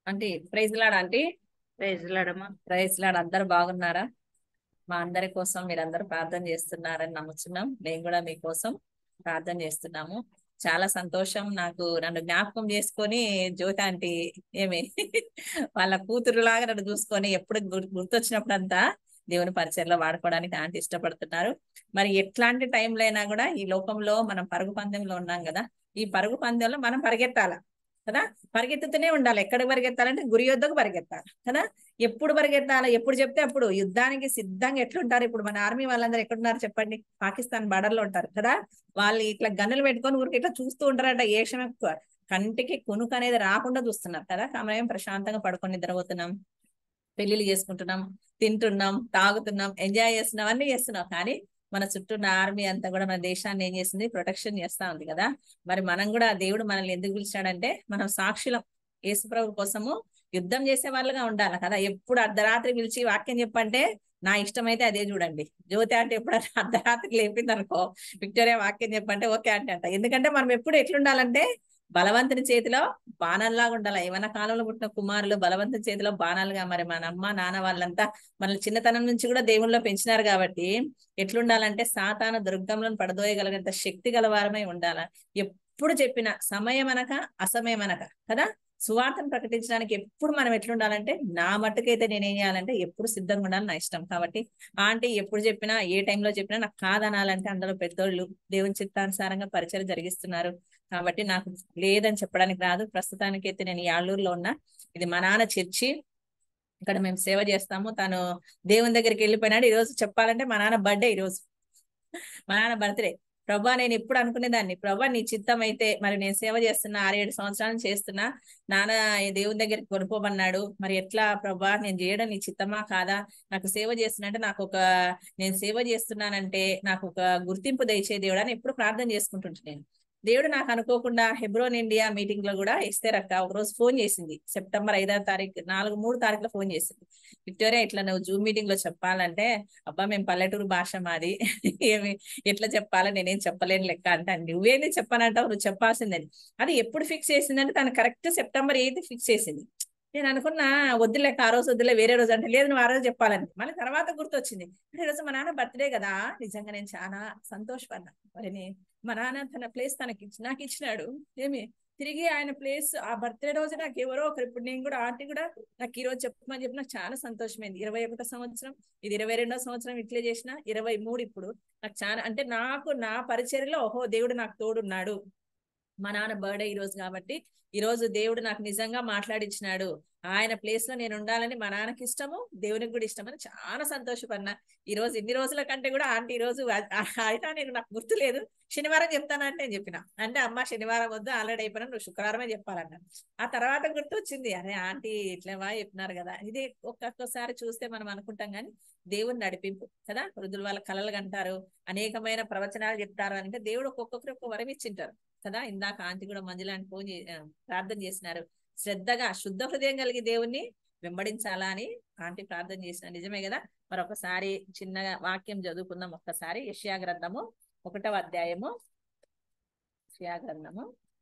అంటే praise Lord అంటే praise లాడమ్మా ప్రైజ్ లాడ్ అందరు బాగున్నారా మా అందరి కోసం మీరందరూ ప్రార్థన చేస్తున్నారని నమ్ముతున్నాం మేము కూడా మీకోసం ప్రార్థన చేస్తున్నాము చాలా సంతోషం నాకు నన్ను జ్ఞాపకం చేసుకొని జ్యోతి ఆంటీ ఏమి వాళ్ళ కూతురు లాగా నన్ను చూసుకొని ఎప్పుడు గుర్- గుర్తొచ్చినప్పుడు అంతా దేవుని పరిచయంలో వాడుకోవడానికి ఆంటీ ఇష్టపడుతున్నారు మరి ఎట్లాంటి టైంలో అయినా కూడా ఈ లోకంలో మనం పరుగు పందెంలో ఉన్నాం కదా ఈ పరుగు పందెంలో మనం పరిగెత్తాల కదా పరిగెత్తుతూనే ఉండాలి ఎక్కడ పరిగెత్తాలంటే గురి యొద్దకు పరిగెత్తాలి కదా ఎప్పుడు పరిగెత్తాలి ఎప్పుడు చెప్తే అప్పుడు యుద్ధానికి సిద్ధంగా ఎట్లుంటారు ఇప్పుడు మన ఆర్మీ వాళ్ళందరూ ఎక్కడున్నారు చెప్పండి పాకిస్తాన్ బార్డర్ లో ఉంటారు కదా వాళ్ళు ఇట్లా గన్నులు పెట్టుకొని ఊరికి ఇట్లా చూస్తూ ఉంటారట ఏ క్షణం ఎక్కువ కంటికి కునుకు అనేది రాకుండా చూస్తున్నారు కదా మనం ప్రశాంతంగా పడుకొని నిద్రపోతున్నాం పెళ్లిళ్ళు చేసుకుంటున్నాం తింటున్నాం తాగుతున్నాం ఎంజాయ్ చేస్తున్నాం అన్ని చేస్తున్నాం కానీ మన చుట్టూ ఉన్న ఆర్మీ అంతా కూడా మన దేశాన్ని ఏం చేసింది ప్రొటెక్షన్ చేస్తా ఉంది కదా మరి మనం కూడా దేవుడు మనల్ని ఎందుకు పిలిచాడంటే మనం సాక్షులం యేసుప్రభు కోసము యుద్ధం చేసే వాళ్ళుగా ఉండాలి కదా ఎప్పుడు అర్ధరాత్రి పిలిచి వాక్యం చెప్పంటే నా ఇష్టమైతే అదే చూడండి జ్యోతి అంటే ఎప్పుడైనా అర్ధరాత్రి లేపింది అనుకో విక్టోరియా వాక్యం చెప్పంటే ఓకే అంటే అంట ఎందుకంటే మనం ఎప్పుడు ఎట్లుండాలంటే బలవంతుని చేతిలో బాణాల్లాగా ఉండాలి ఏమైనా కాలంలో పుట్టిన కుమారులు బలవంతుని చేతిలో బాణాలుగా మరి మన అమ్మ నాన్న వాళ్ళంతా మనల్ని చిన్నతనం నుంచి కూడా దేవుళ్ళలో పెంచినారు కాబట్టి ఎట్లుండాలంటే సాతాన దుర్గంలను పడదోయగలిగేంత శక్తి గలవారమై ఉండాలి ఎప్పుడు చెప్పిన సమయం అనక అసమయం అనక కదా సువార్తను ప్రకటించడానికి ఎప్పుడు మనం ఎట్లుండాలంటే నా మట్టుకైతే నేనేం చేయాలంటే ఎప్పుడు సిద్ధంగా ఉండాలి నా ఇష్టం కాబట్టి ఆంటీ ఎప్పుడు చెప్పినా ఏ టైంలో చెప్పినా నాకు కాదనాలంటే అందులో పెద్దోళ్ళు దేవుని చిత్తానుసారంగా పరిచయం జరిగిస్తున్నారు కాబట్టి నాకు లేదని చెప్పడానికి రాదు ప్రస్తుతానికి అయితే నేను యాళ్ళూరులో ఉన్నా ఇది మా నాన్న చర్చి ఇక్కడ మేము సేవ చేస్తాము తను దేవుని దగ్గరికి వెళ్ళిపోయినాడు ఈ రోజు చెప్పాలంటే మా నాన్న బర్త్డే ఈ రోజు మా నాన్న బర్త్డే ప్రభా నేను ఎప్పుడు అనుకునేదాన్ని ప్రభా నీ చిత్తం అయితే మరి నేను సేవ చేస్తున్నా ఆరేడు సంవత్సరాలు చేస్తున్నా నాన్న ఈ దేవుని దగ్గరికి కొనుక్కోమన్నాడు మరి ఎట్లా ప్రభా నేను చేయడం నీ చిత్తమా కాదా నాకు సేవ చేస్తున్నంటే నాకు ఒక నేను సేవ చేస్తున్నానంటే నాకు ఒక గుర్తింపు దయచే దేవుడు అని ఎప్పుడు ప్రార్థన చేసుకుంటుంటాను దేవుడు నాకు అనుకోకుండా హెబ్రోన్ ఇండియా మీటింగ్ లో కూడా ఇస్తే రక్క ఒక రోజు ఫోన్ చేసింది సెప్టెంబర్ ఐదో తారీఖు నాలుగు మూడు తారీఖులో ఫోన్ చేసింది విక్టోరియా ఇట్లా నువ్వు జూమ్ మీటింగ్ లో చెప్పాలంటే అబ్బా మేము పల్లెటూరు భాష మాది ఏమి ఎట్లా చెప్పాలో నేనేం చెప్పలేను లెక్క అంటే నువ్వేంది చెప్పనంటావు నువ్వు చెప్పాల్సిందని అది ఎప్పుడు ఫిక్స్ చేసిందంటే తను కరెక్ట్ సెప్టెంబర్ ఎయిత్ ఫిక్స్ చేసింది నేను అనుకున్నా వద్దులే ఆ రోజు వద్దులే వేరే రోజు అంటే లేదు నువ్వు ఆ రోజు చెప్పాలని మళ్ళీ తర్వాత గుర్తొచ్చింది అంటే ఈ రోజు మా నాన్న బర్త్డే కదా నిజంగా నేను చాలా సంతోషపడ్డా మరి నే- మా నాన్న తన ప్లేస్ తనకి ఇచ్చి నాకు ఇచ్చినాడు ఏమి తిరిగి ఆయన ప్లేస్ ఆ బర్త్డే రోజు నాకు ఎవరో ఒకరు ఇప్పుడు నేను కూడా ఆంటీ కూడా నాకు ఈ రోజు చెప్పమని చెప్పి నాకు చాలా సంతోషమైంది ఇరవై ఒకటో సంవత్సరం ఇది ఇరవై రెండో సంవత్సరం ఇట్లే చేసిన ఇరవై మూడు ఇప్పుడు నాకు చాలా అంటే నాకు నా పరిచర్యలో ఓహో దేవుడు నాకు తోడున్నాడు మా నాన్న బర్త్డే ఈ రోజు కాబట్టి ఈ రోజు దేవుడు నాకు నిజంగా మాట్లాడించినాడు ఆయన ప్లేస్ లో నేను ఉండాలని మా నాన్నకి ఇష్టము దేవునికి కూడా ఇష్టమని చాలా సంతోషపడినా ఈ రోజు ఇన్ని రోజుల కంటే కూడా ఆంటీ ఈ రోజు ఆ- ఆ- అయినా నేను నాకు గుర్తు లేదు శనివారం చెప్తానంటే నేను చెప్పిన అంటే అమ్మ శనివారం వద్దు ఆల్రెడీ అయిపోయినా నువ్వు శుక్రవారమే చెప్పాలన్న ఆ తర్వాత గుర్తు వచ్చింది అరే ఆంటీ ఇట్లేవా చెప్పినారు కదా ఇది ఒక్కొక్కసారి చూస్తే మనం అనుకుంటాం కానీ దేవుని నడిపింపు కదా వృద్ధులు వాళ్ళ కళలు కంటారు అనేకమైన ప్రవచనాలు చెప్తారు అంటే దేవుడు ఒక్కొక్కరికి ఒక్కొక్క వరం ఇచ్చింటారు కదా ఇందాక ఆంటీ కూడా మంజులాంటి ఫోన్ చే- ఆ, ప్రార్థన చేసినారు శ్రద్ధగా శుద్ధ హృదయం కలిగి దేవుణ్ణి వెంబడించాలా అని ఆంటీ ప్రార్థన చేసిన నిజమే కదా మరి ఒకసారి చిన్నగా వాక్యం చదువుకుందాం ఒక్కసారి యష్యా గ్రంథము ఒకటవ అధ్యాయము యష్యా గ్రంథము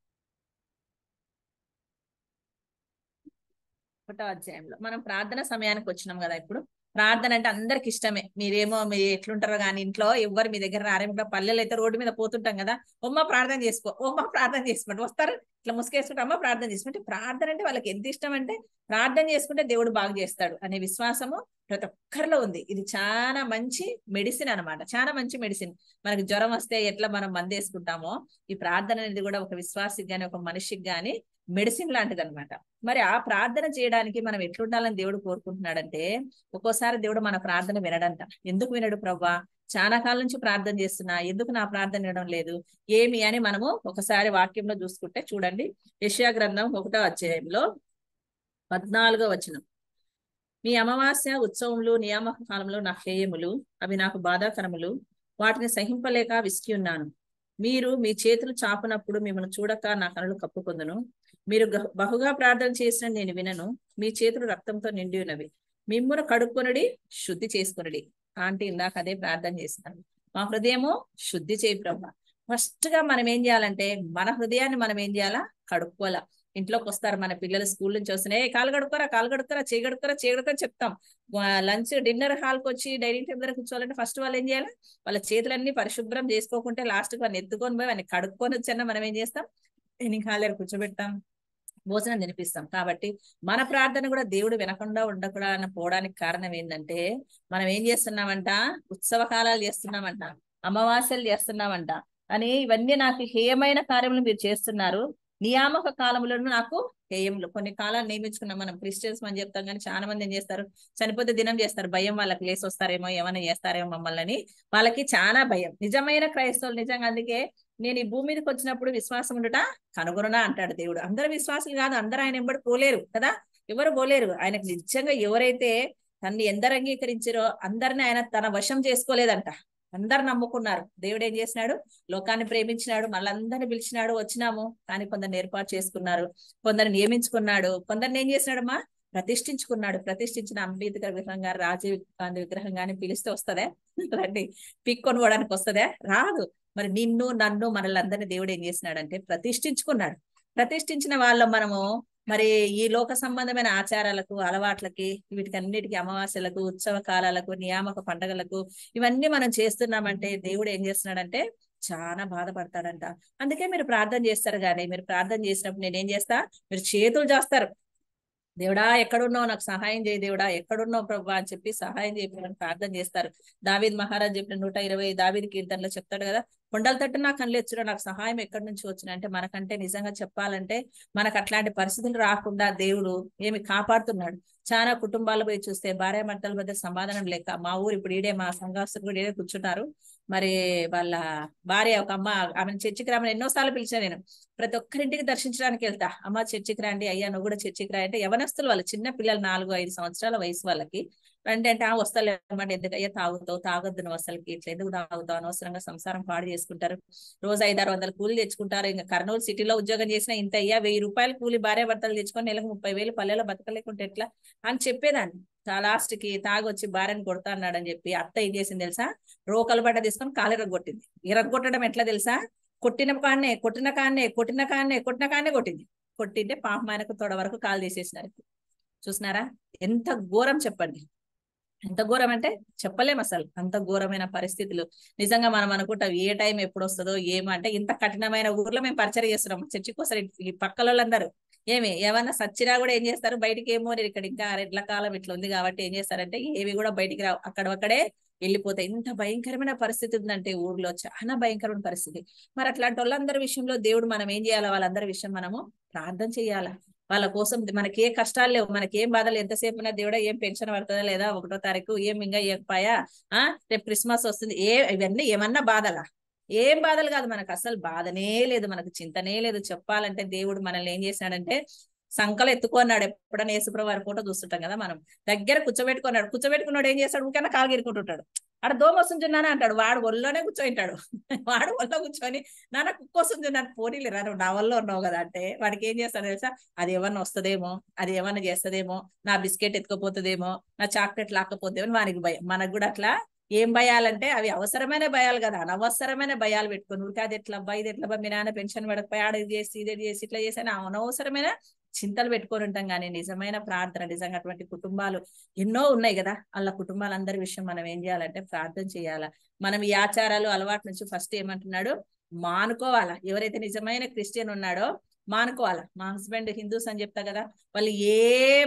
ఒకటో అధ్యాయంలో మనం ప్రార్థన సమయానికి వచ్చినాం కదా ఇప్పుడు ప్రార్థన అంటే అందరికి ఇష్టమే మీరేమో మీరు ఎట్లుంటారో కానీ ఇంట్లో ఎవ్వరు మీ దగ్గర రారేమో ఇప్పుడు పల్లెలు అయితే రోడ్డు మీద పోతుంటాం కదా ఒమ్మ ప్రార్థన చేసుకో ఒమ్మ ప్రార్థన చేసుకోండి వస్తారు ఇట్లా ముసుకేసుకుంటే అమ్మ ప్రార్థన చేసుకుంటే ప్రార్థన అంటే వాళ్ళకి ఎంత ఇష్టం అంటే ప్రార్థన చేసుకుంటే దేవుడు బాగు చేస్తాడు అనే విశ్వాసము ప్రతి ఒక్కరిలో ఉంది ఇది చాలా మంచి మెడిసిన్ అన్నమాట చాలా మంచి మెడిసిన్ మనకి జ్వరం వస్తే ఎట్లా మనం మందు వేసుకుంటామో ఈ ప్రార్థన అనేది కూడా ఒక విశ్వాసికి గాని ఒక మనిషికి గాని మెడిసిన్ లాంటిది అనమాట మరి ఆ ప్రార్థన చేయడానికి మనం ఎట్లుండాలని దేవుడు కోరుకుంటున్నాడంటే ఒక్కోసారి దేవుడు మన ప్రార్థన వినడంట ఎందుకు వినడు ప్రభా చాలా కాలం నుంచి ప్రార్థన చేస్తున్నా ఎందుకు నా ప్రార్థన వినడం లేదు ఏమి అని మనము ఒకసారి వాక్యంలో చూసుకుంటే చూడండి యెషయా గ్రంథం ఒకటో అధ్యాయంలో పద్నాలుగో వచనం మీ అమావాస్య ఉత్సవములు నియామక కాలంలో నా హేయములు అవి నాకు బాధాకరములు వాటిని సహింపలేక విసికి ఉన్నాను మీరు మీ చేతులు చాపనప్పుడు మిమ్మల్ని చూడక నా కనులు కప్పుకొందును మీరు గహ- బహుగా ప్రార్థన చేసిన నేను వినను మీ చేతులు రక్తంతో నిండి ఉన్నవి మిమ్మును కడుక్కొనుడి శుద్ధి చేసుకొనుడి ఆంటీ ఇందాక అదే ప్రార్థన చేసినాను మా హృదయము శుద్ధి చేయి ప్రభా ఫస్ట్ గా మనం ఏం చేయాలంటే మన హృదయాన్ని మనం ఏం చేయాలా కడుక్కోవాలా ఇంట్లోకి వస్తారు మన పిల్లలు స్కూల్ నుంచి వస్తున్నాయి "ఏ, కాలు కడుక్కోరా కాలు కడుక్కోరా చేయి కడుక్కోరా చేయి కడుక్కోరా చెప్తాం లంచ్ డిన్నర్ హాల్ కి వచ్చి డైనింగ్ టేబుల్ దగ్గర కూర్చోవాలంటే ఫస్ట్ వాళ్ళు ఏం చేయాలి వాళ్ళ చేతులన్నీ పరిశుభ్రం చేసుకోకుంటే లాస్ట్ కి వాళ్ళని ఎత్తుకొని పోయి వాళ్ళని కడుక్కొని వచ్చాక మనం ఏం చేస్తాం డైనింగ్ హాల్ దగ్గర కూర్చోబెడతాం భోజనం తినిపిస్తాం కాబట్టి మన ప్రార్థన కూడా దేవుడు వినకుండా ఉండకుండా పోవడానికి కారణం ఏంటంటే మనం ఏం చేస్తున్నామంట ఉత్సవ కాలాలు చేస్తున్నామంట అమావాస్యలు చేస్తున్నామంట అని ఇవన్నీ నాకు హేయమైన కార్యములు మీరు చేస్తున్నారు నియామక కాలములను నాకు హేయములు కొన్ని కాలాలు నియమించుకున్నాం మనం క్రిస్టియన్స్ అని చెప్తాం కానీ చాలా మంది ఏం చేస్తారు చనిపోతే దినం చేస్తారు భయం వాళ్ళకి లేసి వస్తారేమో ఏమైనా చేస్తారేమో మమ్మల్ని అని. వాళ్ళకి చాలా భయం నిజమైన క్రైస్తవులు నిజంగా అందుకే నేను ఈ భూమి మీదకి వచ్చినప్పుడు విశ్వాసం ఉండుట కనుగొననా అంటాడు దేవుడు అందరు విశ్వాసులు కాదు అందరూ ఆయన ఎంబడి పోలేరు కదా ఎవరు పోలేరు ఆయనకు నిజంగా ఎవరైతే తన్ని ఎందరు అంగీకరించారో అందరిని ఆయన తన వశం చేసుకోలేదంట అందరు నమ్ముకున్నారు దేవుడు ఏం చేసినాడు లోకాన్ని ప్రేమించినాడు మళ్ళందరినీ పిలిచినాడు వచ్చినాము కానీ కొందరిని ఏర్పాటు చేసుకున్నారు కొందరిని నియమించుకున్నాడు కొందరిని ఏం చేసినాడమ్మా ప్రతిష్ఠించుకున్నాడు ప్రతిష్ఠించిన అంబేద్కర్ విగ్రహం గాని రాజీవ్ గాంధీ విగ్రహం గాని పిలిస్తే వస్తదే రండి పిక్కొని పోవడానికి వస్తదే రాదు మరి నిన్ను నన్ను మనల్ని అందరినీ దేవుడు ఏం చేసినాడంటే ప్రతిష్ఠించుకున్నాడు ప్రతిష్ఠించిన వాళ్ళం మనము మరి ఈ లోక సంబంధమైన ఆచారాలకు అలవాట్లకి వీటికన్నిటికీ అమావాస్యలకు ఉత్సవ కాలాలకు నియామక పండగలకు ఇవన్నీ మనం చేస్తున్నామంటే దేవుడు ఏం చేస్తున్నాడంటే చాలా బాధపడతాడంట అందుకే మీరు ప్రార్థన చేస్తారు కానీ మీరు ప్రార్థన చేసినప్పుడు నేనేం చేస్తా మీరు చేతులు చేస్తారు దేవుడా ఎక్కడున్నావు నాకు సహాయం చేయి దేవుడా ఎక్కడున్నావు ప్రభు అని చెప్పి సహాయం చేయమని ప్రార్థన చేస్తారు దావీద్ మహారాజ్ చెప్పిన నూట ఇరవై దావీద్ కీర్తనలో చెప్తాడు కదా కొండల తట్టు నాకు కనలేచ్చురా నాకు సహాయం ఎక్కడి నుంచి వచ్చిన అంటే మనకంటే నిజంగా చెప్పాలంటే మనకు అట్లాంటి పరిస్థితులు రాకుండా దేవుడు ఏమి కాపాడుతున్నాడు చాలా కుటుంబాలు పోయి చూస్తే భార్య భర్తల మధ్య సమాధానం లేక మా ఊరు ఇప్పుడు ఈడే మా సంఘాస్తులు కూడా ఈడే కూర్చున్నారు మరి వాళ్ళ భార్య ఒక అమ్మ ఆమెను చర్చికి రామని ఎన్నోసార్లు పిలిచాను నేను ప్రతి ఒక్కరింటికి దర్శించడానికి వెళ్తా అమ్మ చర్చికి రండి అయ్యా నువ్వు కూడా చర్చికి రా అంటే యవనస్తులు వాళ్ళు చిన్న పిల్లలు నాలుగు ఐదు సంవత్సరాల వయసు వాళ్ళకి రండి అంటే ఆ వస్తలేమంటే ఎందుకు అయ్యా తాగుతావు తాగొద్దు నువ్వు అసలుకి ఇట్లా ఎందుకు తాగుతావు అనవసరంగా సంసారం పాడు చేసుకుంటారు రోజు ఐదారు వందల కూలి తెచ్చుకుంటారు ఇంకా కర్నూలు సిటీలో ఉద్యోగం చేసిన ఇంత అయ్యా వెయ్యి రూపాయలు కూలి భార్య భర్తలు తెచ్చుకొని నెలకు ముప్పై వేలు పల్లెలో బతకలేకుంటే ఎట్లా అని చెప్పేదాన్ని లాస్ట్ కి తాగొచ్చి భార్యని కొడతా అన్నాడని చెప్పి అత్త ఏం చేసింది తెలుసా రోకలు బట్ట తీసుకొని కాలు ఇరగొట్టింది ఇరగొట్టడం ఎట్లా తెలుసా కొట్టిన కాన్నే కొట్టిన కాన్నే కొట్టిన కాన్నే కొట్టిన కాన్నే కొట్టింది కొట్టింటే పాపం ఆయనకు తొడ వరకు కాలు తీసేసినారు చూసినారా ఎంత ఘోరం చెప్పండి ఎంత ఘోరం అంటే చెప్పలేం అసలు అంత ఘోరమైన పరిస్థితులు నిజంగా మనం అనుకుంటాం ఏ టైం ఎప్పుడు వస్తుందో ఏమో అంటే ఇంత కఠినమైన ఊర్లో మేము పరిచయం చేస్తున్నాం చర్చికి వస్తారు ఈ పక్కల వాళ్ళందరూ ఏమి ఏమన్నా సచ్చినా కూడా ఏం చేస్తారు బయటికి ఏమో ఇక్కడ ఇంకా రెడ్ల కాలం ఇట్లా ఉంది కాబట్టి ఏం చేస్తారంటే ఏవి కూడా బయటికి రావు అక్కడక్కడే వెళ్ళిపోతాయి ఇంత భయంకరమైన పరిస్థితి ఉందంటే ఊర్లో చాలా భయంకరమైన పరిస్థితి మరి అట్లాంటి వాళ్ళందరి విషయంలో దేవుడు మనం ఏం చేయాలి వాళ్ళందరి విషయం మనము ప్రార్థన చేయాలా వాళ్ళ కోసం మనకి ఏ కష్టాలు లేవు మనకి ఏం బాధలు ఎంతసేపు ఉన్నా దేవుడా ఏం పెన్షన్ పడుతుందా లేదా ఒకటో తారీఖు ఏం ఇంకా ఇవ్వకపోయా ఆ రేపు క్రిస్మస్ వస్తుంది ఏ ఇవన్నీ ఏమన్నా బాధలా ఏం బాధలు కాదు మనకు అసలు బాధనే లేదు మనకు చింతనే లేదు చెప్పాలంటే దేవుడు మనల్ని ఏం చేశాడంటే సంకలు ఎత్తుకున్నాడు ఎప్పుడైనా యేసుప్రభు వారి ఫోటో చూస్తుంటాం కదా మనం దగ్గర కూర్చోబెట్టుకున్నాడు కూర్చోబెట్టుకున్నాడు ఏం చేస్తాడు ఊరికన్నా కాలు గిరుకుంటుంటాడు ఆడ దోమ వస్తుంచున్నాను అంటాడు వాడు ఒళ్ళోనే కూర్చోయింటాడు వాడు ఒళ్ళో కూర్చొని నాన్న కుక్క వస్తుంచున్నాను పోనీలు రా నువ్వు నా వల్ల ఉన్నావు కదా అంటే వాడికి ఏం చేస్తాడు తెలుసా అది ఏమన్నా వస్తుందేమో అది ఏమన్నా చేస్తుందేమో నా బిస్కెట్ ఎత్తుకపోతుందేమో నా చాక్లెట్ లాక్కపోతేమో వానికి భయం మనకు కూడా అట్లా ఏం భయాలంటే అవి అవసరమైన భయాలు కదా అనవసరమైన భయాలు పెట్టుకుని ఊరికే అది ఎట్లా అబ్బా ఇది ఎట్లా మీ నాన్న పెన్షన్ పడకపోయి ఆడ ఇది చేసి ఇది చేసి ఇట్లా చేసి అని అనవసరమైన చింతలు పెట్టుకొని ఉంటాం కానీ నిజమైన ప్రార్థన నిజంగా అటువంటి కుటుంబాలు ఎన్నో ఉన్నాయి కదా వాళ్ళ కుటుంబాలందరి విషయం మనం ఏం చేయాలంటే ప్రార్థన చేయాలా మనం ఈ ఆచారాలు అలవాటు నుంచి ఫస్ట్ ఏమంటున్నాడు మానుకోవాలా ఎవరైతే నిజమైన క్రిస్టియన్ ఉన్నాడో మానుకోవాలా మా హస్బెండ్ హిందూస్ అని చెప్తా కదా వాళ్ళు ఏ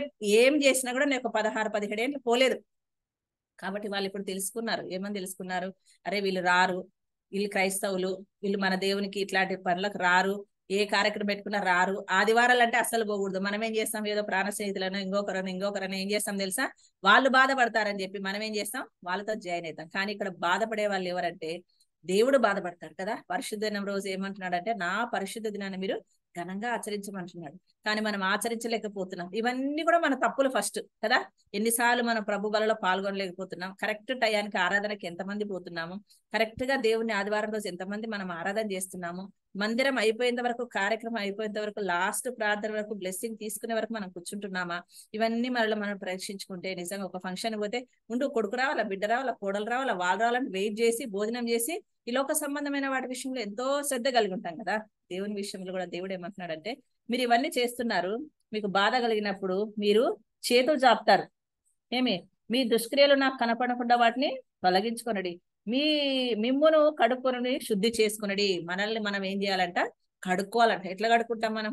ఏం చేసినా కూడా నేను ఒక పదహారు పదిహేడు ఏళ్ళు పోలేదు కాబట్టి వాళ్ళు ఇప్పుడు తెలుసుకున్నారు ఏమని తెలుసుకున్నారు అరే వీళ్ళు రారు వీళ్ళు క్రైస్తవులు వీళ్ళు మన దేవునికి ఇట్లాంటి పనులకు రారు ఏ కార్యక్రమం పెట్టుకున్నా రారు ఆదివారాలు అంటే అస్సలు పోకూడదు మనం ఏం చేస్తాం ఏదో ప్రాణ స్నేహితులను ఇంకొకరని ఇంకొకరని ఏం చేస్తాం తెలుసా వాళ్ళు బాధపడతారని చెప్పి మనం ఏం చేస్తాం వాళ్ళతో జాయిన్ అవుతాం కానీ ఇక్కడ బాధపడే వాళ్ళు ఎవరంటే దేవుడు బాధపడతాడు కదా పరిశుద్ధ దినం రోజు ఏమంటున్నాడంటే నా పరిశుద్ధ దినాన్ని మీరు ఘనంగా ఆచరించమంటున్నాడు కానీ మనం ఆచరించలేకపోతున్నాం ఇవన్నీ కూడా మన తప్పులు ఫస్ట్ కదా ఎన్నిసార్లు మనం ప్రభు బలలో పాల్గొనలేకపోతున్నాం కరెక్ట్ టయానికి ఆరాధనకి ఎంతమంది పోతున్నాము కరెక్ట్ గా దేవుని ఆదివారం రోజు ఎంతమంది మనం ఆరాధన చేస్తున్నాము మందిరం అయిపోయేంత వరకు కార్యక్రమం అయిపోయేంత వరకు లాస్ట్ ప్రార్థన వరకు బ్లెస్సింగ్ తీసుకునే వరకు మనం కూర్చుంటున్నామా ఇవన్నీ మనలో మనం పరీక్షించుకుంటే నిజంగా ఒక ఫంక్షన్ పోతే ఉండు కొడుకు రావాలా బిడ్డ రావాలా కోడలు రావాలా వాళ్ళు రావాలని వెయిట్ చేసి భోజనం చేసి ఈ లోక సంబంధమైన వాటి విషయంలో ఎంతో శ్రద్ధ కలిగి ఉంటాం కదా దేవుని విషయంలో కూడా దేవుడు ఏమంటున్నాడంటే మీరు ఇవన్నీ చేస్తున్నారు మీకు బాధ కలిగినప్పుడు మీరు చేతులు చాపుతారు ఏమి మీ దుష్క్రియలు నాకు కనపడకుండా వాటిని తొలగించుకొనడి మీ మిమ్మును కడుక్కొని శుద్ధి చేసుకునడి మనల్ని మనం ఏం చేయాలంట కడుక్కోవాలంట ఎట్లా కడుక్కుంటాం మనం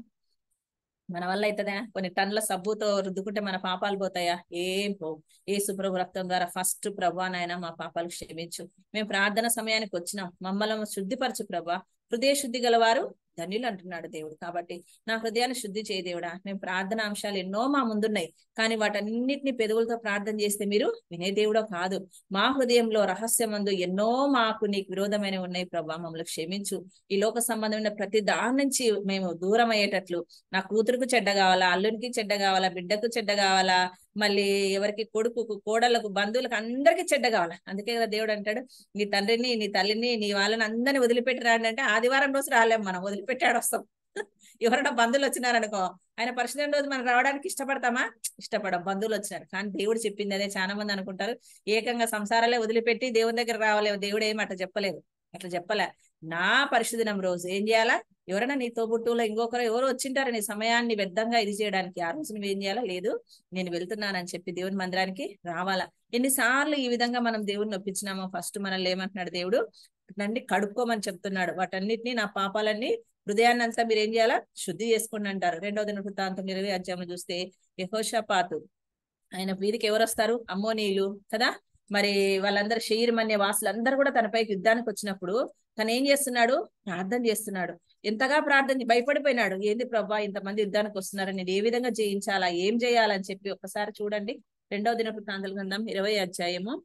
మన వల్ల అవుతుందా కొన్ని టన్నుల సబ్బుతో రుద్దుకుంటే మన పాపాలు పోతాయా ఏం పోవు ఏ సుప్రభు రక్తం ద్వారా ఫస్ట్ ప్రభా నాయన మా పాపాలు క్షమించు మేము ప్రార్థన సమయానికి వచ్చినాం మమ్మల్ని శుద్ధిపరచు ప్రభా హృదయ శుద్ధి గలవారు ధన్యులు అంటున్నాడు దేవుడు కాబట్టి నా హృదయాన్ని శుద్ధి చేయ దేవుడా మేము ప్రార్థన అంశాలు ఎన్నో మా ముందున్నాయి కానీ వాటన్నిటిని పెదవులతో ప్రార్థన చేస్తే మీరు వినే దేవుడో కాదు మా హృదయంలో రహస్యమందు ఎన్నో మాకు నీకు విరోధమైన ఉన్నాయి ప్రభా మమ్మల్ని క్షమించు ఈ లోక సంబంధమైన ప్రతి దాని నుంచి మేము దూరం అయ్యేటట్లు నా కూతురుకు చెడ్డ కావాలా అల్లునికి చెడ్డ కావాలా బిడ్డకు చెడ్డ కావాలా మళ్ళీ ఎవరికి కొడుకుకు కోడళ్ళకు బంధువులకు అందరికీ చెడ్డ కావాలా అందుకే కదా దేవుడు అంటాడు నీ తండ్రిని నీ తల్లిని నీ వాళ్ళని అందరిని వదిలిపెట్టి రాండి అంటే ఆదివారం రోజు రాలేం మనం వదిలిపెట్టాడు వస్తాం ఎవరైనా బంధువులు వచ్చినారనుకో ఆయన పరిశుద్ధం రోజు మనం రావడానికి ఇష్టపడతామా ఇష్టపడం బంధువులు వచ్చినారు కానీ దేవుడు చెప్పింది అదే చాలా మంది అనుకుంటారు ఏకంగా సంసారాలే వదిలిపెట్టి దేవుని దగ్గర రావలేవు దేవుడు ఏమి అట్లా చెప్పలేదు అట్లా చెప్పలే నా పరిశుద్ధనం రోజు ఏం చేయాలా ఎవరైనా నీ తోబుట్టులో ఇంకొకరు ఎవరు వచ్చింటారు నీ సమయాన్ని వ్యర్థంగా ఇది చేయడానికి ఆ రోజు నువ్వేం చేయాలా లేదు నేను వెళ్తున్నానని చెప్పి దేవుని మందిరానికి రావాలా ఎన్నిసార్లు ఈ విధంగా మనం దేవుడిని ఒప్పించినామో ఫస్ట్ మనల్ని ఏమంటున్నాడు దేవుడు నండి కడుక్కోమని చెప్తున్నాడు వాటన్నిటిని నా పాపాలన్నీ హృదయాన్ని అంతా మీరు ఏం చేయాలా శుద్ధి చేసుకోండి అంటారు రెండో దిన వృత్తాంతం ఇరవై అధ్యాయంలో చూస్తే యహోషపాతు ఆయన వీరికి ఎవరు వస్తారు అమ్మోనీయులు కదా మరి వాళ్ళందరూ షెయిర్మన్య వాసులు అందరూ కూడా తనపైకి యుద్ధానికి వచ్చినప్పుడు తను ఏం చేస్తున్నాడు ప్రార్థన చేస్తున్నాడు ఎంతగా ప్రార్థన భయపడిపోయినాడు ఏంది ప్రభా ఇంతమంది యుద్ధానికి వస్తున్నారు నేను ఏ విధంగా జయించాలా ఏం చేయాలని చెప్పి ఒకసారి చూడండి రెండవ దిన వృత్తాంతల గ్రంథం ఇరవై అధ్యాయము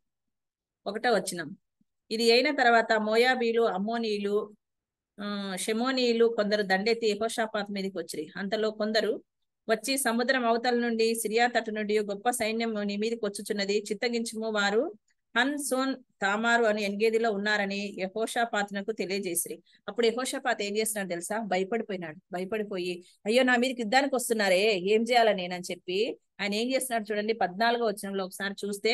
ఒకటో వచ్చినం ఇది అయిన తర్వాత మోయాబీలు అమ్మోనీయులు ఆ షెమోనీయులు కొందరు దండెత్తి యహోషాపాత్ మీదకి వచ్చిరి అంతలో కొందరు వచ్చి సముద్రం అవతల నుండి సిరియా తట్టు నుండి గొప్ప సైన్యం నీ మీదకి వచ్చుచున్నది చిత్తగించుము వారు హన్ సోన్ తామారు అని ఎన్గేదిలో ఉన్నారని యహోషాపాత్నకు తెలియజేసిరి అప్పుడు యహోషాపాత్ ఏం చేస్తున్నాడు తెలుసా భయపడిపోయినాడు భయపడిపోయి అయ్యో నా మీదకి యుద్ధానికి వస్తున్నారే ఏం చేయాలా నేనని చెప్పి ఆయన ఏం చేస్తున్నాడు చూడండి పద్నాలుగో వచనంలో ఒకసారి చూస్తే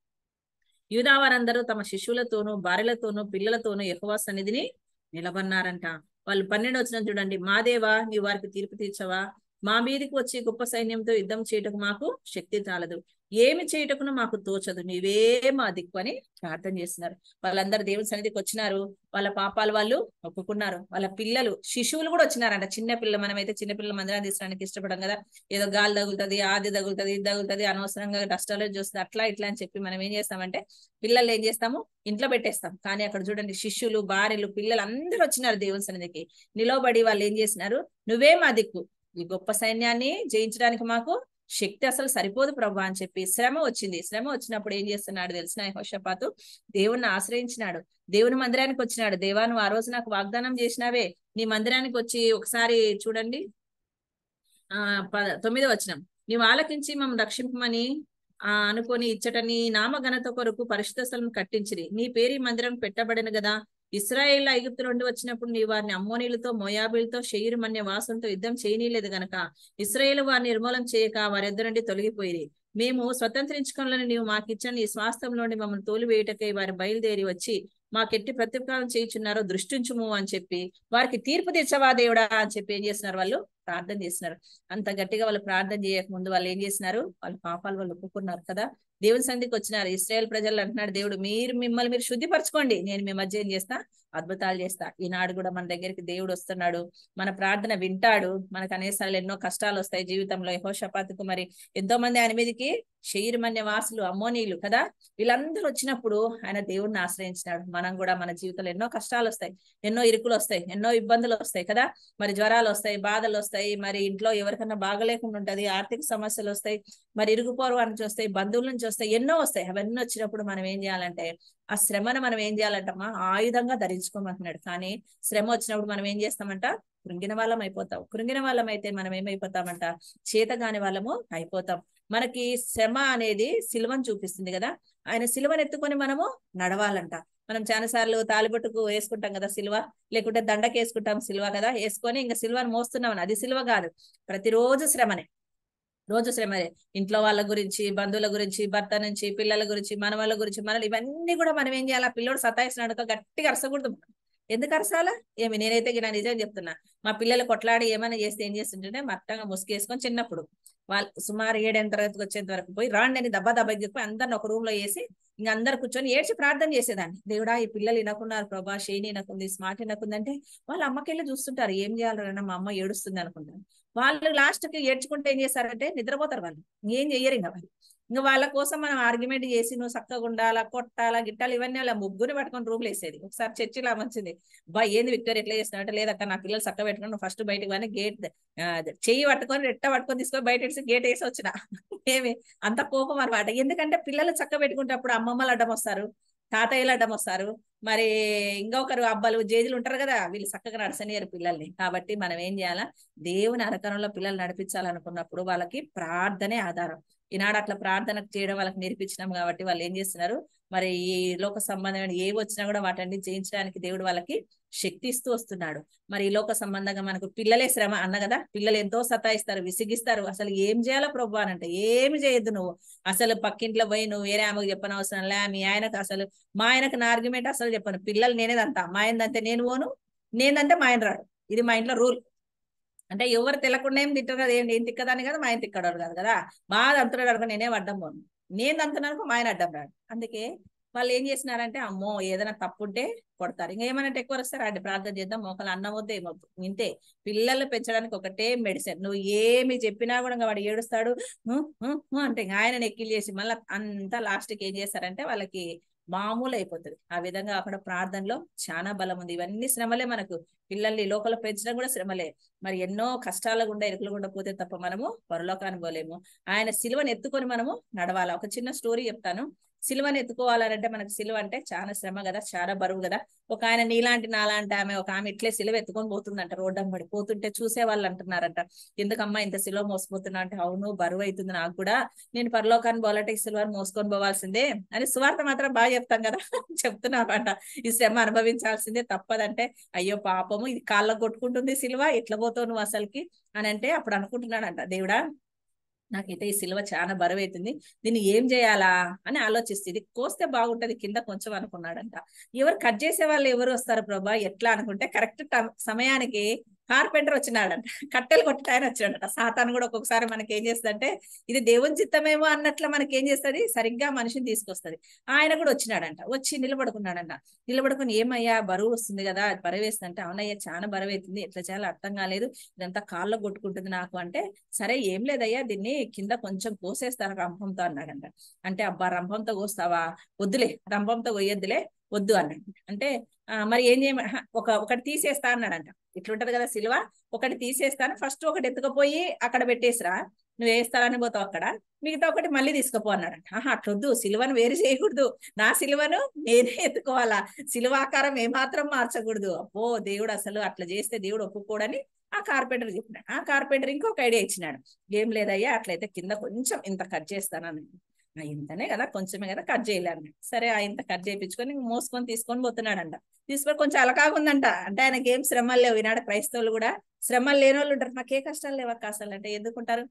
యూదావారందరూ తమ శిష్యులతోనూ భార్యలతోనూ పిల్లలతోనూ యహోవా సన్నిధిని నిలబన్నారంట వాళ్ళు పన్నెండు వచ్చిన చూడండి మా దేవా నీ వారికి తీర్పు తీర్చవా మా మీదికి వచ్చి గొప్ప సైన్యంతో యుద్ధం చేయటకు మాకు శక్తి చాలదు ఏమి చేయటకును మాకు తోచదు నీవే మా దిక్కు అని ప్రార్థన చేస్తున్నారు వాళ్ళందరూ దేవుని సన్నిధికి వచ్చినారు వాళ్ళ పాపాలు వాళ్ళు ఒప్పుకున్నారు వాళ్ళ పిల్లలు శిశువులు కూడా వచ్చినారంట చిన్న పిల్లలు మనమైతే చిన్న పిల్లల మందిరాన్ని తీసడానికి ఇష్టపడం కదా ఏదో గాలి తగులుతుంది ఆది తగులుతుంది ఇది తగులుతుంది అనవసరంగా డస్టాలో చూస్తుంది అట్లా ఇట్లా అని చెప్పి మనం ఏం చేస్తామంటే పిల్లలు ఏం చేస్తాము ఇంట్లో పెట్టేస్తాం కానీ అక్కడ చూడండి శిష్యులు భార్యలు పిల్లలు అందరూ వచ్చినారు దేవుని సన్నిధికి నిలవబడి వాళ్ళు ఏం చేసినారు నువ్వే మా దిక్కు ఈ గొప్ప సైన్యాన్ని జయించడానికి మాకు శక్తి అసలు సరిపోదు ప్రభా అని చెప్పి శ్రమ వచ్చింది శ్రమ వచ్చినప్పుడు ఏం చేస్తున్నాడు తెలిసిన హోషపాతు దేవుణ్ణి ఆశ్రయించినాడు దేవుని మందిరానికి వచ్చినాడు దేవా నువ్వు ఆ రోజు నాకు వాగ్దానం చేసినావే నీ మందిరానికి వచ్చి ఒకసారి చూడండి ఆ పద తొమ్మిదో వచనం నీవు ఆలకించి మమ్మల్ని రక్షింపమని ఆ అనుకొని ఇచ్చట నీ నామ ఘనత కొరకు పరిశుద్ధ స్థలం కట్టించిరి నీ పేరు మందిరం పెట్టబడిన కదా ఇస్రాయేల్ ఐగుప్తు నుండి వచ్చినప్పుడు నీ వారిని అమ్మోనీలతో మోయాబీలతో షెయిరు మన్య వాసంతో యుద్ధం చేయనీయలేదు గనక ఇస్రాయేల్ వారిని నిర్మూలం చేయక వారిద్దరు నుండి తొలగిపోయి మేము స్వతంత్రించుకోవాలని నీవు మాకిచ్చిన నీ స్వాస్థ్యంలోని మమ్మల్ని తోలివేయటకై వారి బయలుదేరి వచ్చి మాకెట్టి ప్రతిపాదన చేయించున్నారో దృష్టించుము అని చెప్పి వారికి తీర్పు తెచ్చవా దేవుడా అని చెప్పి ఏం చేస్తున్నారు వాళ్ళు ప్రార్థన చేస్తున్నారు అంత గట్టిగా వాళ్ళు ప్రార్థన చేయక ముందు వాళ్ళు ఏం చేసినారు వాళ్ళ పాపాలు వాళ్ళు ఒప్పుకున్నారు కదా దేవుని సంధికి వచ్చినారు ఇస్రాయేల్ ప్రజలు అంటున్నాడు దేవుడు మీరు మిమ్మల్ని మీరు శుద్ధిపరచుకోండి నేను మీ మధ్య ఏం చేస్తా అద్భుతాలు చేస్తా ఈనాడు కూడా మన దగ్గరికి దేవుడు వస్తున్నాడు మన ప్రార్థన వింటాడు మనకు అనేసార్లు ఎన్నో కష్టాలు వస్తాయి జీవితంలో యహోషపాతకు మరి ఎంతో మంది ఆయన మీదకి శరీరమన్య వాసులు అమ్మోనీయులు కదా వీళ్ళందరూ వచ్చినప్పుడు ఆయన దేవుడిని ఆశ్రయించినాడు మనం కూడా మన జీవితంలో ఎన్నో కష్టాలు వస్తాయి ఎన్నో ఇరుకులు వస్తాయి ఎన్నో ఇబ్బందులు వస్తాయి కదా మరి జ్వరాలు వస్తాయి బాధలు వస్తాయి మరి ఇంట్లో ఎవరికన్నా బాగలేకుండా ఉంటది ఆర్థిక సమస్యలు వస్తాయి మరి ఇరుగుపోరు నుంచి వస్తాయి బంధువుల నుంచి వస్తాయి ఎన్నో వస్తాయి అవన్నీ వచ్చినప్పుడు మనం ఏం చేయాలంటే ఆ శ్రమను మనం ఏం చేయాలంటమ్మా ఆయుధంగా ధరించుకోమంటున్నాడు కానీ శ్రమ వచ్చినప్పుడు మనం ఏం చేస్తామంట కృంగిన వాళ్ళం అయిపోతాం కృంగిన వాళ్ళం అయితే మనం ఏమైపోతామంట చేతగాని వాళ్ళము అయిపోతాం మనకి శ్రమ అనేది సిలువను చూపిస్తుంది కదా ఆయన సిలువను ఎత్తుకొని మనము నడవాలంట మనం చాలా సార్లు తాలిబొట్టుకు వేసుకుంటాం కదా సిల్వ లేకుంటే దండకి వేసుకుంటాం సిల్వ కదా వేసుకొని ఇంకా సిల్వను మోస్తున్నామని అది సిల్వ కాదు ప్రతిరోజు శ్రమనే రోజు శ్రమనే ఇంట్లో వాళ్ళ గురించి బంధువుల గురించి భర్త నుంచి పిల్లల గురించి మన వాళ్ళ గురించి మనలు ఇవన్నీ కూడా మనం ఏం చేయాలి ఆ పిల్లోడు సతాయిస్తున్నాడుతో గట్టిగా అరసకూడదు ఎందుకు అరసాలా ఏమి నేనైతే నా నిజం చెప్తున్నా మా పిల్లలు కొట్లాడి ఏమైనా చేస్తే ఏం చేస్తుంటే మట్టంగా ముసుగేసుకొని చిన్నప్పుడు వాళ్ళు సుమారు ఏడైన తరగతికి వచ్చేంత వరకు పోయి రాండి అని దబ్బా దబ్బా చెప్పి అందరిని ఒక రూమ్ లో వేసి ఇంకా అందరు కూర్చొని ఏడ్చి ప్రార్థన చేసేదాన్ని దేవుడా ఈ పిల్లలు వినకున్నారు ప్రభా షేని వినకుంది స్మార్ట్ వినకుంది అంటే వాళ్ళ అమ్మకెళ్ళి చూస్తుంటారు ఏం చేయాలన్నా మా అమ్మ ఏడుస్తుంది అనుకుంటారు వాళ్ళు లాస్ట్ కి ఏడ్చుకుంటే ఏం చేస్తారంటే నిద్రపోతారు వాళ్ళు ఏం చెయ్యరు ఇంకా వాళ్ళు ఇంకా వాళ్ళ కోసం మనం ఆర్గ్యుమెంట్ చేసి నువ్వు చక్కగా ఉండాలా కొట్టాలా గిట్టాలి ఇవన్నీ అలా ముగ్గురు పట్టుకొని రూమ్లు వేసేది ఒకసారి చర్చిలా మంచిది బా ఏంది విక్టర్ ఎట్లా చేస్తున్నట్టు లేదక్క నా పిల్లలు చక్క పెట్టుకొని నువ్వు ఫస్ట్ బయటకు కానీ గేట్ చెయ్యి పట్టుకొని రెట్ట పట్టుకొని తీసుకొని బయట వేసి గేట్ వేసి వచ్చిన ఏమి అంత కోపం అనమాట ఎందుకంటే పిల్లలు చక్క పెట్టుకుంటే అప్పుడు అమ్మమ్మలు అడ్డం వస్తారు తాతయ్యలు అడ్డం వస్తారు మరి ఇంకొకరు అబ్బాలు జేజులు ఉంటారు కదా వీళ్ళు చక్కగా నడసనియరు పిల్లల్ని కాబట్టి మనం ఏం చేయాలా దేవుని అరకరంలో పిల్లలు నడిపించాలనుకున్నప్పుడు వాళ్ళకి ప్రార్థనే ఆధారం ఈనాడు అట్లా ప్రార్థన చేయడం వాళ్ళకి నేర్పించినాం కాబట్టి వాళ్ళు ఏం చేస్తున్నారు మరి ఈ లోక సంబంధమైన ఏ వచ్చినా కూడా వాటన్ని జయించడానికి దేవుడు వాళ్ళకి శక్తి ఇస్తూ వస్తున్నాడు మరి ఈ లోక సంబంధంగా మనకు పిల్లలే శ్రమ అన్న కదా పిల్లలు ఎంతో సతాయిస్తారు విసిగిస్తారు అసలు ఏం చేయాలో ప్రభు అని అంటే ఏమి చేయొద్దు నువ్వు అసలు పక్కింట్లో పోయి నువ్వు వేరే ఆమెకు చెప్పని అవసరం లే మీ ఆయనకు అసలు మా ఆయనకు నా ఆర్గ్యుమెంట్ అసలు చెప్పను పిల్లలు నేనేదంతా మా ఆయనదంతే నేను పోను నేనంటే మా ఆయన రాడు ఇది మా ఇంట్లో రూల్ అంటే ఎవరు తెలకుండా ఏం తింటారు కదా ఏం నేను తిక్కదాన్ని కదా మా ఆయన తిక్కడారు కాదు కదా బాగా అంటున్నాడు అనుకో నేనే అడ్డం పోను నేను అంటున్నాను మా ఆయన అడ్డం రాడు అందుకే వాళ్ళు ఏం చేసినారంటే అమ్మో ఏదైనా తప్పుంటే కొడతారు ఇంకా ఏమైనా ఎక్కువ వస్తారు అంటే ప్రార్థన చేద్దాం మొక్కలు అన్నం వద్దు ఏమొద్దు ఇంతే పిల్లలు పెంచడానికి ఒకటే మెడిసిన్ నువ్వు ఏమి చెప్పినా కూడా ఇంకా వాడు ఏడుస్తాడు అంటే ఇంకా ఆయన ఎక్కిలు చేసి మళ్ళీ అంతా లాస్ట్కి ఏం చేస్తారంటే వాళ్ళకి మామూలు అయిపోతుంది ఆ విధంగా అక్కడ ప్రార్థనలో చాలా బలం ఉంది ఇవన్నీ శ్రమలే మనకు పిల్లల్ని లోపల పెంచడం కూడా శ్రమలే మరి ఎన్నో కష్టాల గుండా ఇరుకులు గుండా పోతే తప్ప మనము పరలోకాన్ని పోలేము ఆయన సిలువను ఎత్తుకొని మనము నడవాలా ఒక చిన్న స్టోరీ చెప్తాను సిలువను ఎత్తుకోవాలంటే మనకు సిలువ అంటే చాలా శ్రమ కదా చాలా బరువు కదా ఒక ఆయన నీలాంటి నాలాంటి ఆమె ఒక ఆమె ఇట్లే సిలువ ఎత్తుకొని పోతుందంట రోడ్డు పడి పోతుంటే చూసే వాళ్ళు అంటున్నారంట ఎందుకమ్మా ఇంత సిలువ మోసపోతున్నా అంటే అవును బరువు అవుతుంది నాకు కూడా నేను పరలోకాన్ని పోవాలంటే ఈ సిలువను మోసుకొని పోవాల్సిందే అని సువార్త మాత్రం బాగా చెప్తాం కదా చెప్తున్నామంట ఈ శ్రమ అనుభవించాల్సిందే తప్పదంటే అయ్యో పాపము ఇది కాళ్ళకు కొట్టుకుంటుంది సిలువ ఎట్లా పోతావు నువ్వు అసలుకి అని అంటే అప్పుడు అనుకుంటున్నాడంట దేవుడా నాకైతే ఈ సిలువ చాలా బరువు అవుతుంది దీన్ని ఏం చేయాలా అని ఆలోచిస్తే ఇది కోస్తే బాగుంటది కింద కొంచెం అనుకున్నాడంట ఎవరు కట్ చేసే వాళ్ళు ఎవరు వస్తారు ప్రభా ఎట్లా అనుకుంటే కరెక్ట్ సమయానికి కార్పెంటర్ వచ్చినాడంట కట్టెలు కొట్టడానికి వచ్చాడంట సాతాను కూడా ఒక్కొక్కసారి మనకి ఏం చేస్తుందంటే ఇది దేవుని చిత్తమేమో అన్నట్లు మనకి ఏం చేస్తుంది సరిగ్గా మనిషిని తీసుకొస్తుంది ఆయన కూడా వచ్చినాడంట వచ్చి నిలబడుకున్నాడంట నిలబడుకుని ఏమయ్యా బరువు వస్తుంది కదా బరువు వేస్తుందంటే అవునయ్యా చాలా బరువు అవుతుంది ఎట్లా చేయాలో అర్థం కాలేదు ఇదంతా కాళ్ళు కొట్టుకుంటుంది నాకు అంటే సరే ఏం లేదయ్యా దీన్ని కింద కొంచెం కోసేస్తాను రంభంతో అన్నాడంట అంటే అబ్బా రంభంతో కోస్తావా వద్దులే రంభంతో కొయ్యొద్దులే వద్దు అన్నాడు అంటే మరి ఏం చేయ ఒక ఒకటి తీసేస్తా అన్నాడంట ఇట్లుంటది కదా సిలువ ఒకటి తీసేస్తాను ఫస్ట్ ఒకటి ఎత్తుకపోయి అక్కడ పెట్టేసిరా నువ్వు వేస్తారని పోతావు అక్కడ మిగతా ఒకటి మళ్ళీ తీసుకుపో అన్నాడంట ఆహా అట్లొద్దు సిలువను వేరు చేయకూడదు నా సిలువను నేనే ఎత్తుకోవాలా సిలువాకారం ఏమాత్రం మార్చకూడదు అబ్బో దేవుడు అసలు అట్లా చేస్తే దేవుడు ఒప్పుకోడని ఆ కార్పెంటర్ చెప్పినాడు ఆ కార్పెంటర్ ఇంకొక ఐడియా ఇచ్చినాడు ఏం లేదయ్యా అట్లయితే కింద కొంచెం ఇంత కట్ చేస్తానని ఇంతనే కదా కొంచెమే కదా కట్ చేయలేను సరే ఆ ఇంత కట్ చేయించుకొని మోసుకొని తీసుకొని పోతున్నాడంట తీసుకొని కొంచెం అలకాగా ఉందంట అంటే ఆయనకి ఏం శ్రమలు లేవు ఈనాడు క్రైస్తవులు కూడా శ్రమలు లేని వాళ్ళు ఉంటారు మాకే కష్టాలు లేవక్క అసలు అంటే ఎందుకుంటారు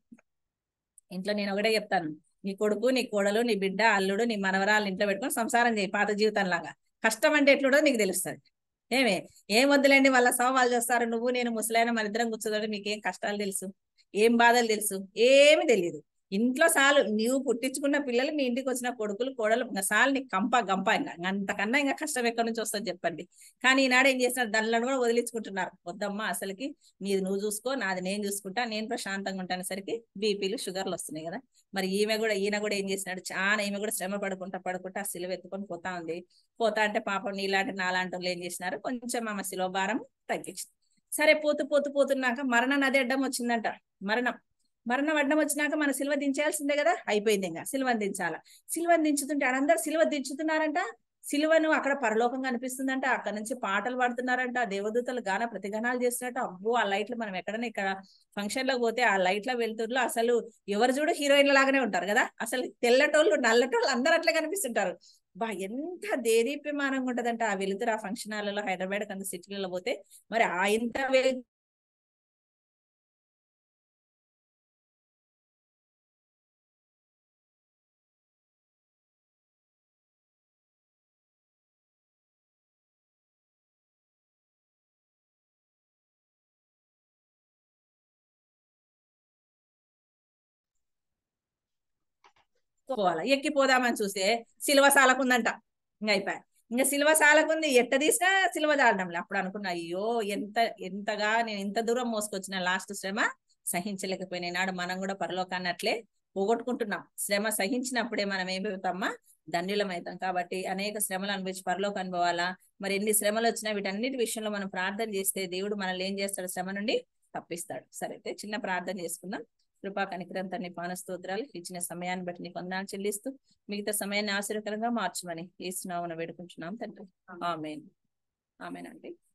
ఇంట్లో నేను ఒకటే చెప్తాను నీ కొడుకు నీ కోడలు నీ బిడ్డ అల్లుడు నీ మనవరాలు ఇంట్లో పెట్టుకొని సంసారం చేయి పాత జీవితం లాగా కష్టం అంటే ఎట్లుండదో నీకు తెలుస్తుంది ఏమే ఏం వద్దులేండి వాళ్ళ సవాళ్ళు చేస్తారు నువ్వు నేను ముసలైన మన ఇద్దరం కూర్చోదంటే మీకేం కష్టాలు తెలుసు ఏం బాధలు తెలుసు ఏమి తెలియదు ఇంట్లో సాలు నీవు పుట్టించుకున్న పిల్లలు మీ ఇంటికి వచ్చిన కొడుకులు కోడలు ఇంకా సాలు నీకు కంప గంప ఇంకా అంతకన్నా ఇంకా కష్టం ఎక్కడి నుంచి వస్తుంది చెప్పండి కానీ ఈనాడు ఏం చేస్తున్నారు దానిలను కూడా వదిలించుకుంటున్నారు వద్దమ్మా అసలుకి నీది నువ్వు చూసుకో నాది నేను చూసుకుంటా నేను ప్రశాంతంగా ఉంటాను సరికి బీపీలు షుగర్లు వస్తున్నాయి కదా మరి ఈమె కూడా ఈయన కూడా ఏం చేసినాడు చాలా ఈమె కూడా శ్రమ పడుకుంటా పడుకుంటా ఆ సిలువ ఎత్తుకొని పోతా ఉంది పోతా అంటే పాపం నీలాంటి నాలాంటి వాళ్ళు ఏం చేసినారు కొంచెం ఆమె సిలువ భారం తగ్గించింది సరే పోతూ పోతూ పోతున్నాక మరణ నది అడ్డం వచ్చిందంట మరణం మరణం అడ్డం వచ్చినాక మన సిల్వ దించాల్సిందే కదా అయిపోయింది ఇంకా సిల్వను దించాలా సిల్వను దించుతుంటే అందరు సిల్వ దించుతున్నారంట సిలువను అక్కడ పరలోకం కనిపిస్తుందంట అక్కడ నుంచి పాటలు పాడుతున్నారంట దేవదూతలు గాన ప్రతిగానాలు చేస్తున్నట్టు అబ్బో ఆ లైట్లు మనం ఎక్కడైనా ఇక్కడ ఫంక్షన్ లో పోతే ఆ లైట్ల వెళ్తుర్లో అసలు ఎవరు చూడు హీరోయిన్ల లాగానే ఉంటారు కదా అసలు తెల్లటోళ్ళు నల్లటోళ్ళు అందరు అట్లా కనిపిస్తుంటారు బా ఎంత దేదీప్యమానంగా ఉంటదంటే ఆ వెలుతురు ఆ ఫంక్షన్ హాల్లో హైదరాబాద్ కంత సిటీలలో పోతే మరి ఆ ఇంత వెలుగు పోవాలా ఎక్కిపోదామని చూస్తే సిల్వ సాలకుందంట ఇంకా అయిపోయా ఇంకా సిల్వ సాలకుంది ఎట్ట తీసినా సిల్వ జాడడంలే అప్పుడు అనుకున్నా అయ్యో ఎంత ఎంతగా నేను ఇంత దూరం మోసుకొచ్చిన లాస్ట్ శ్రమ సహించలేకపోయినా నాడు మనం కూడా పరలోకాన్ని అట్లే పోగొట్టుకుంటున్నాం శ్రమ సహించినప్పుడే మనం ఏమవుతామా దండ్యులం అవుతాం కాబట్టి అనేక శ్రమలు అనుభవించి పరలోకాన్ని పోవాలా మరి ఎన్ని శ్రమలు వచ్చినా వీటన్నిటి విషయంలో మనం ప్రార్థన చేస్తే దేవుడు మనల్ని ఏం చేస్తాడు శ్రమ నుండి తప్పిస్తాడు సరే అయితే చిన్న ప్రార్థన చేసుకుందాం కృపా కనికరం తన్ని పానస్తోత్రాలు ఇచ్చిన సమయాన్ని బట్టి నీకు వందనాలు చెల్లిస్తూ మిగతా సమయాన్ని ఆశీర్వకరంగా మార్చమని ఏసునామన వేడుకుంటున్నాం తండ్రి ఆమెన్ ఆమెనండి